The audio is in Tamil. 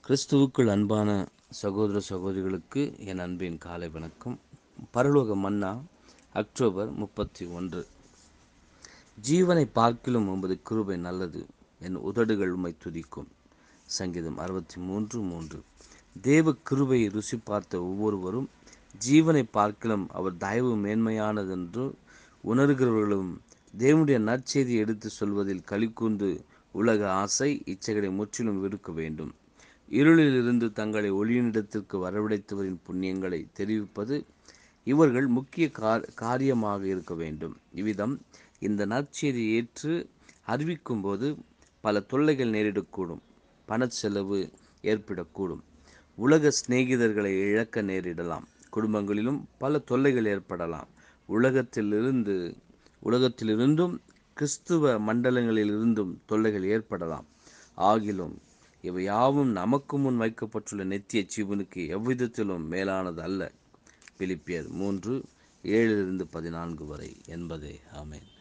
கிறிஸ்துவுக்குள் அன்பான சகோதர சகோதரிகளுக்கு என் அன்பின் காலை வணக்கம் பரலோக மன்னா அக்டோபர் முப்பத்தி ஒன்று ஜீவனை பார்க்கிலும் உமது கிருபை நல்லது என் உதடுகள் உம்மை துதிக்கும் சங்கீதம் அறுபத்தி மூன்று மூன்று தேவ கிருபையை ருசி பார்த்த ஒவ்வொருவரும் ஜீவனை பார்க்கிலும் அவர் தயவு மேன்மையானதென்று உணர்கிறவர்களும் தேவனுடைய நற்செய்தியை எடுத்து சொல்வதில் களிக்கூர்ந்து உலக ஆசை இச்சைகளை முற்றிலும் விடுக்க வேண்டும் இருளிலிருந்து தங்களை ஒளியினிடத்திற்கு வரவழைத்தவரின் புண்ணியங்களை தெரிவிப்பது இவர்கள் முக்கிய கார் காரியமாக இருக்க வேண்டும் இவ்விதம் இந்த நற்செய்தியை ஏற்று அறிவிக்கும்போது பல தொல்லைகள் நேரிடக்கூடும் பணச்செலவு ஏற்படக்கூடும் உலக சிநேகிதர்களை இழக்க நேரிடலாம் குடும்பங்களிலும் பல தொல்லைகள் ஏற்படலாம் உலகத்திலிருந்து உலகத்திலிருந்தும் கிறிஸ்துவ மண்டலங்களிலிருந்தும் தொல்லைகள் ஏற்படலாம் ஆகிலும் இவை யாவும் நமக்கு முன் வைக்கப்பட்டுள்ள நித்திய ஜீவனுக்கு எவ்விதத்திலும் மேலானது அல்ல பிலிப்பியர் மூன்று ஏழிலிருந்து பதினான்கு வரை என்பதே ஆமேன்